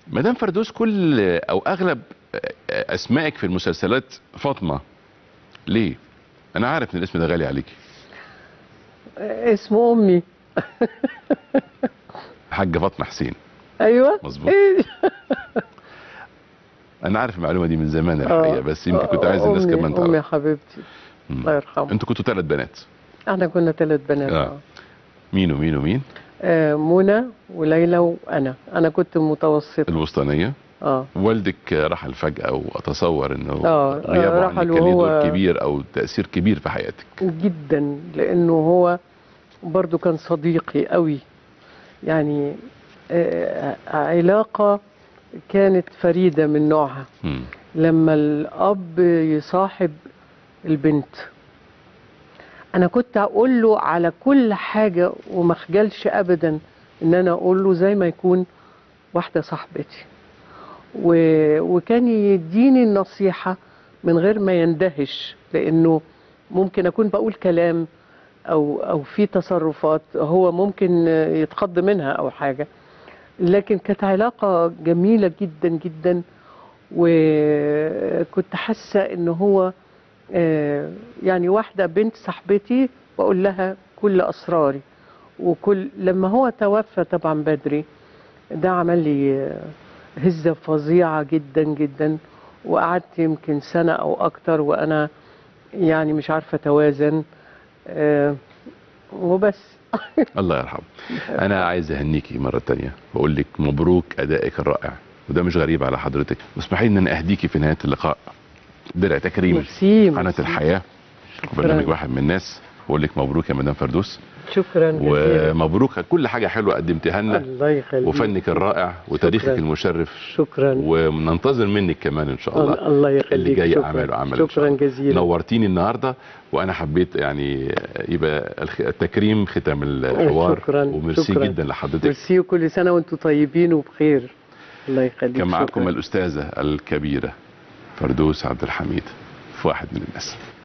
مدام فردوس كل او اغلب اسمائك في المسلسلات فاطمه ليه انا عارف ان الاسم ده غالي عليكي اسم امي حاجه فاطمه حسين ايوه مظبوط. إيه؟ انا عارف المعلومه دي من زمان الحقيقه بس يمكن كنت عايز الناس أمي- كمان امي تعرف حبيبتي مم. الله يرحمه انتوا كنتوا ثلاث بنات احنا كنا ثلاث بنات آه. آه. مين ومين ومين آه منى وليلى وانا انا كنت متوسطه الوسطانيه اه والدك رحل فجاه واتصور انه آه، غيابه عنك رحل كان ليه دور وهو- كبير او تاثير كبير في حياتك جدا لانه هو برضو كان صديقي قوي يعني آه علاقه كانت فريده من نوعها مم. لما الاب يصاحب البنت انا كنت اقول له على كل حاجه وما اخجلش ابدا ان انا اقول له زي ما يكون واحده صاحبتي و... وكان يديني النصيحه من غير ما يندهش لانه ممكن اكون بقول كلام او او في تصرفات هو ممكن يتخض منها او حاجه لكن كانت علاقه جميله جدا جدا وكنت حاسه ان هو آه، يعني واحده بنت صاحبتي بقول لها كل اسراري وكل لما هو توفى طبعا بدري ده عمل لي آه، هزه فظيعه جدا جدا وقعدت يمكن سنه او اكتر وانا يعني مش عارفه اتوازن آه، وبس الله يرحمه انا عايز اهنيكي مره تانية واقول لك مبروك ادائك الرائع وده مش غريب على حضرتك واسمحي لي ان انا اهديكي في نهايه اللقاء درع تكريم ميرسي قناه ميرسي. الحياه شكراً. برنامج واحد من الناس بقول لك مبروك يا مدام فردوس شكرا جزيلا ومبروك كل حاجه حلوه قدمتها لنا الله يخليك وفنك الرائع وتاريخك شكراً. المشرف شكرا وننتظر منك كمان ان شاء الله الله يخليك اللي جاي شكراً. اعمال وعمل إن شاء شكرا الله. جزيلا نورتيني النهارده وانا حبيت يعني يبقى الخ- التكريم ختام الحوار شكراً. وميرسي شكراً. جدا لحضرتك ميرسي وكل سنه وانتم طيبين وبخير الله يخليك كان معكم شكراً. الاستاذه الكبيره فردوس عبد الحميد في واحد من الناس